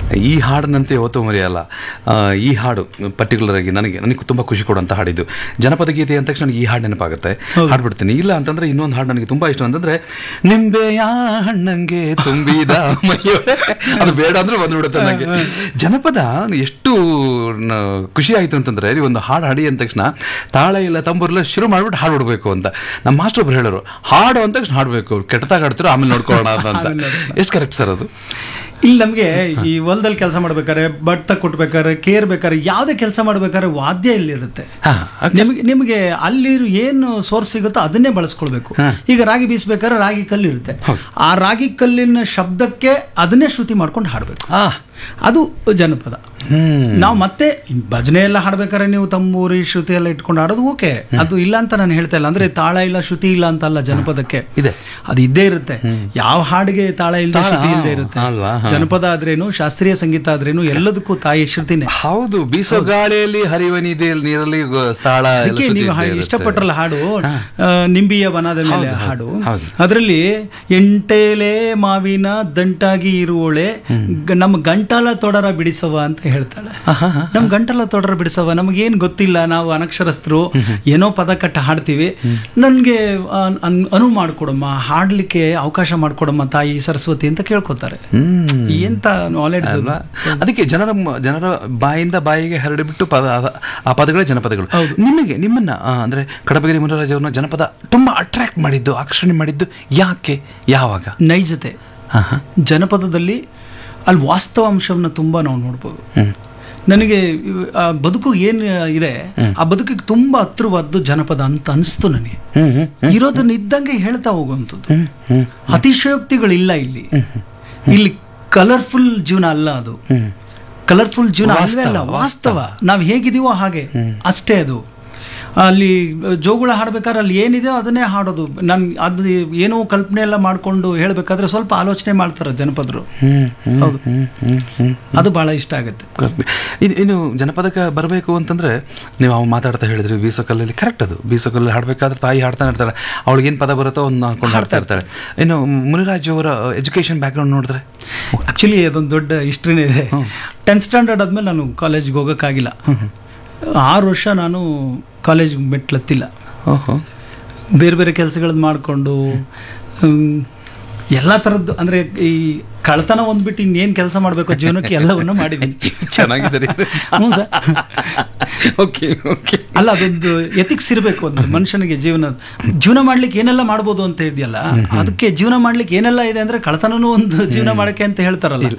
ಈ ಹಾಡಿನಂತೆ ಯಾವತ್ತೂ ಮರೆಯಲ್ಲ ಆ, ಈ ಹಾಡು ಪರ್ಟಿಕ್ಯುಲರ್ ಆಗಿ ನನಗೆ ನನಗೆ ತುಂಬ ಖುಷಿ ಕೊಡುವಂಥ ಹಾಡಿದ್ದು ಜನಪದ ಗೀತೆ ಅಂದ ತಕ್ಷಣ ನನಗೆ ಈ ಹಾಡು ನೆನಪಾಗುತ್ತೆ ಹಾಡ್ಬಿಡ್ತೀನಿ ಇಲ್ಲ ಅಂತಂದ್ರೆ ಇನ್ನೊಂದು ಹಾಡು ನನಗೆ ತುಂಬಾ ಇಷ್ಟ ಅಂತಂದ್ರೆ ನಿಂಬೆಯ ಹಣ್ಣಂಗೆ ತುಂಬಿದ ಮೈಯೊಳೆ ಅದು ಬೇಡ ಅಂದ್ರೆ ಬಂದ್ಬಿಡುತ್ತೆ ನನಗೆ ಜನಪದ ಎಷ್ಟು ನ- ಖುಷಿ ಆಯ್ತು ಅಂತಂದ್ರೆ ಈ ಒಂದು ಹಾಡು ಹಾಡಿ ಅಂದ ತಕ್ಷಣ ತಾಳ ಇಲ್ಲ ತಂಬೂರಿಲ್ಲ ಶುರು ಮಾಡ್ಬಿಟ್ಟು ಹಾಡು ಬಿಡ್ಬೇಕು ಅಂತ ನಮ್ಮ ಮಾಸ್ಟರ್ ಒಬ್ರು ಹೇಳೋರು ಹಾಡು ಅಂದ ತಕ್ಷಣ ಹಾಡ್ಬೇಕು ಕೆಟ್ಟದಾಗ ಹಾಡ್ತಿರೋ ಆಮೇಲೆ ನೋಡ್ಕೊಳ್ಳೋಣ ಅಂತ ಎಷ್ಟು ಕರೆಕ್ಟ್ ಸರ್ ಅದು ಇಲ್ಲಿ ನಮಗೆ ಈ ಹೊಲದಲ್ಲಿ ಕೆಲಸ ಮಾಡ್ಬೇಕಾದ್ರೆ ಭತ್ತ ಕೊಟ್ಬೇಕಾದ್ರೆ ಕೇರ್ ಬೇಕಾದ್ರೆ ಯಾವುದೇ ಕೆಲಸ ಮಾಡ್ಬೇಕಾದ್ರೆ ವಾದ್ಯ ಇಲ್ಲಿರುತ್ತೆ ಹಾ ನಿಮಗೆ ನಿಮಗೆ ಅಲ್ಲಿ ಏನು ಸೋರ್ಸ್ ಸಿಗುತ್ತೋ ಅದನ್ನೇ ಬಳಸ್ಕೊಳ್ಬೇಕು ಈಗ ರಾಗಿ ಬೀಸ್ಬೇಕಾದ್ರೆ ರಾಗಿ ಕಲ್ಲು ಇರುತ್ತೆ ಆ ರಾಗಿ ಕಲ್ಲಿನ ಶಬ್ದಕ್ಕೆ ಅದನ್ನೇ ಶ್ರುತಿ ಮಾಡ್ಕೊಂಡು ಹಾಡಬೇಕು ಆ ಅದು ಜನಪದ ಹ್ಮ್ ನಾವು ಮತ್ತೆ ಭಜನೆ ಎಲ್ಲ ಹಾಡ್ಬೇಕಾದ್ರೆ ನೀವು ತಂಬೂರಿ ಶ್ರುತಿ ಎಲ್ಲ ಇಟ್ಕೊಂಡು ಹಾಡೋದು ಓಕೆ ಅದು ಇಲ್ಲ ಅಂತ ನಾನು ಹೇಳ್ತಾ ಇಲ್ಲ ಅಂದ್ರೆ ತಾಳ ಇಲ್ಲ ಶ್ರುತಿ ಇಲ್ಲ ಅಂತ ಅಲ್ಲ ಜನಪದಕ್ಕೆ ಇದೆ ಅದು ಇದ್ದೇ ಇರುತ್ತೆ ಯಾವ ಹಾಡಿಗೆ ತಾಳ ಇಲ್ಲದೆ ತಾಳ, ಶ್ರುತಿ ಇಲ್ಲದೆ ಇರುತ್ತೆ ಅಲ್ವಾ? ಹಾ. ಜನಪದ ಆದ್ರೇನು ಶಾಸ್ತ್ರೀಯ ಸಂಗೀತ ಆದ್ರೇನು ಎಲ್ಲದಕ್ಕೂ ತಾಯಿ ಶ್ರುತಿನೇ ಹೌದು ಬೀಸೋ ಗಾಳಿಯಲ್ಲಿ ಹರಿವ ನಿದೆ ನೀರಲ್ಲಿ ಗೊ- ಸ್ಥಳ ಎಲ್ಲ ಅದಕ್ಕೆ ಸುತ್ತಿ ನೀವು ಇದ್ದೇ ಹಾಗೆ ಇರುತ್ತೆ. ಇಷ್ಟಪಟ್ರಲ್ಲ ಹಾಡು ಆ, ನಿಂಬಿಯ ವನದ ಮೇಲೆ ಹೌದು, ಹಾಡು ಹೌದು. ಅದರಲ್ಲಿ ಎಂಟೇಲೆ ಮಾವಿನ ದಂಟಾಗಿ ಇರುವಳೆ ಗ- ನಮ್ಮ ಗಂಟಲ ತೊಡರ ಬಿಡಿಸವ ಅಂತ ಹೇಳ್ತಾಳೆ ನಮ್ ಗಂಟಲ ತೊಡರ ಬಿಡಿಸವ ನಮಗೇನ್ ಗೊತ್ತಿಲ್ಲ ನಾವು ಅನಕ್ಷರಸ್ಥರು ಏನೋ ಪದ ಕಟ್ಟ ಹಾಡ್ತೀವಿ ನನ್ಗೆ ಆ, ಅನ್- ಅನುವು ಮಾಡ್ಕೊಡಮ್ಮ ಹಾಡ್ಲಿಕ್ಕೆ ಅವಕಾಶ ಮಾಡ್ಕೊಡಮ್ಮ ತಾಯಿ ಸರಸ್ವತಿ ಅಂತ ಕೇಳ್ಕೊತಾರೆ ಹ್ಮ್ ಎಂತ ನಾಲೆಡ್ಜ್ ಅಲ್ವಾ ಅದಕ್ಕೆ ಜನರ ಮ- ಜನರ ಬಾಯಿಂದ ಬಾಯಿಗೆ ಹರಡಿಬಿಟ್ಟು ಪದ ಅದ- ಆ ಪದಗಳೇ ಜನಪದಗಳು ನಿಮಗೆ ನಿಮ್ಮನ್ನ ಆ, ಅಂದ್ರೆ ಕಡಬಗಿರಿ ಮುನರಾಜ್ ಅವ್ರನ್ನ ಜನಪದ ತುಂಬಾ ಅಟ್ರಾಕ್ಟ್ ಮಾಡಿದ್ದು ಆಕರ್ಷಣೆ ಮಾಡಿದ್ದು ಯಾಕೆ ಯಾವಾಗ ನೈಜತೆ ಹಾ ಹಾ ಜನಪದದಲ್ಲಿ ಅಲ್ಲಿ ವಾಸ್ತವಾಂಶವನ್ನು ತುಂಬ ನಾವು ನೋಡ್ಬೋದು ಹ್ಮ್ ನನಗೆ ಇವ್- ಆ ಬದುಕು ಏನು ಇದೆ ಆ ಬದುಕಿಗೆ ತುಂಬ ಹತ್ರವಾದ್ದು ಜನಪದ ಅಂತ ಅನಿಸ್ತು ನನಗೆ ಹ್ಮ್ ಹ್ಮ್ ಇರೋದನ್ನ ಇದ್ದಂಗೆ ಹೇಳ್ತಾ ಹೋಗುವಂಥದ್ದು ಹ್ಮ್ ಹ್ಮ್ ಅತಿಶಯೋಕ್ತಿಗಳಿಲ್ಲ ಇಲ್ಲಿ ಇಲ್ಲಿ ಕಲರ್ಫುಲ್ ಜೀವನ ಅಲ್ಲ ಅದು ಹ್ಮ್ ಕಲರ್ಫುಲ್ ಜೀವನ ಅಲ್ವೇ ಅಲ್ಲ ವಾಸ್ತವ, ವಾಸ್ತವ ನಾವು ಹೇಗಿದೀವೋ ಹಾಗೆ ಅಷ್ಟೇ ಅದು ಅಲ್ಲಿ ಜೋಗುಳ ಹಾಡ್ಬೇಕಾದ್ರೆ ಅಲ್ಲಿ ಏನಿದೆಯೋ ಅದನ್ನೇ ಹಾಡೋದು ನನ್ ಅದು ಏನೋ ಕಲ್ಪನೆ ಎಲ್ಲ ಮಾಡ್ಕೊಂಡು ಹೇಳ್ಬೇಕಾದ್ರೆ ಸ್ವಲ್ಪ ಆಲೋಚನೆ ಮಾಡ್ತಾರೆ ಜನಪದರು ಹ್ಮ್ ಹ್ಮ್ ಹೌದು. ಹ್ಮ್ ಹ್ಮ್ ಹ್ಮ್ ಅದು ಬಹಳ ಇಷ್ಟ ಆಗುತ್ತೆ ಇನ್ನು ಇನ್ನು ಜನಪದಕ್ಕೆ ಬರಬೇಕು ಅಂತಂದ್ರೆ ನೀವು ಅವು ಮಾತಾಡ್ತಾ ಹೇಳಿದ್ರಿ ಬೀಸೋಕಲ್ಲಲ್ಲಿ ಕರೆಕ್ಟ್ ಅದು ಬೀಸೋಕಲ್ಲಲ್ಲಿ ಹಾಡ್ಬೇಕಾದ್ರೆ ತಾಯಿ ಹಾಡ್ತಾನೆ ಇರ್ತಾಳೆ ಅವಳಿಗೆ ಏನು ಪದ ಬರುತ್ತೋ ಒಂದು ಹಾಕೊಂಡು ಹಾಡ್ತಾ ಇರ್ತಾಳೆ ಇನ್ನು ಮುನಿರಾಜ್ ಅವರ ಎಜುಕೇಶನ್ ಬ್ಯಾಕ್ಗ್ರೌಂಡ್ ನೋಡಿದ್ರೆ ಆಕ್ಚುಲಿ ಅದೊಂದು ದೊಡ್ಡ ಹಿಸ್ಟ್ರಿನೇ ಇದೆ ಟೆಂತ್ ಸ್ಟ್ಯಾಂಡರ್ಡ್ ಆದ್ಮೇಲೆ ನಾನು ಕಾಲೇಜ್ಗೆ ಹೋಗೋಕ್ಕಾಗಿಲ್ಲ ಆರು ವರ್ಷ ನಾನು ಕಾಲೇಜ್ ಮೆಟ್ಲತ್ತಿಲ್ಲ ಓಹೋ ಬೇರೆ ಬೇರೆ ಕೆಲಸಗಳನ್ನ ಮಾಡಿಕೊಂಡು ಎಲ್ಲ ಥರದ್ದು ಅಂದರೆ ಈ ಕಳ್ತನ ಒಂದ್ಬಿಟ್ಟು ಇನ್ನೇನು ಕೆಲಸ ಮಾಡಬೇಕು ಜೀವನಕ್ಕೆ ಎಲ್ಲವನ್ನು ಮಾಡಿದ್ದೀನಿ ಚೆನ್ನಾಗಿದೆ ಹ್ಞೂ ಸರ್ ಓಕೆ ಓಕೆ ಅಲ್ಲ ಅದೊಂದು ಎಥಿಕ್ಸ್ ಇರಬೇಕು ಒಂದು ಮನುಷ್ಯನಿಗೆ ಜೀವನ ಜೀವನ ಮಾಡ್ಲಿಕ್ಕೆ ಏನೆಲ್ಲ ಮಾಡ್ಬೋದು ಅಂತ ಇದೆಯಲ್ಲ ಅದಕ್ಕೆ ಜೀವನ ಮಾಡ್ಲಿಕ್ಕೆ ಏನೆಲ್ಲ ಇದೆ ಅಂದ್ರೆ ಕಳ್ತನನೂ ಒಂದು ಜೀವನ ಮಾಡಕ್ಕೆ ಅಂತ ಹೇಳ್ತಾರಲ್ಲ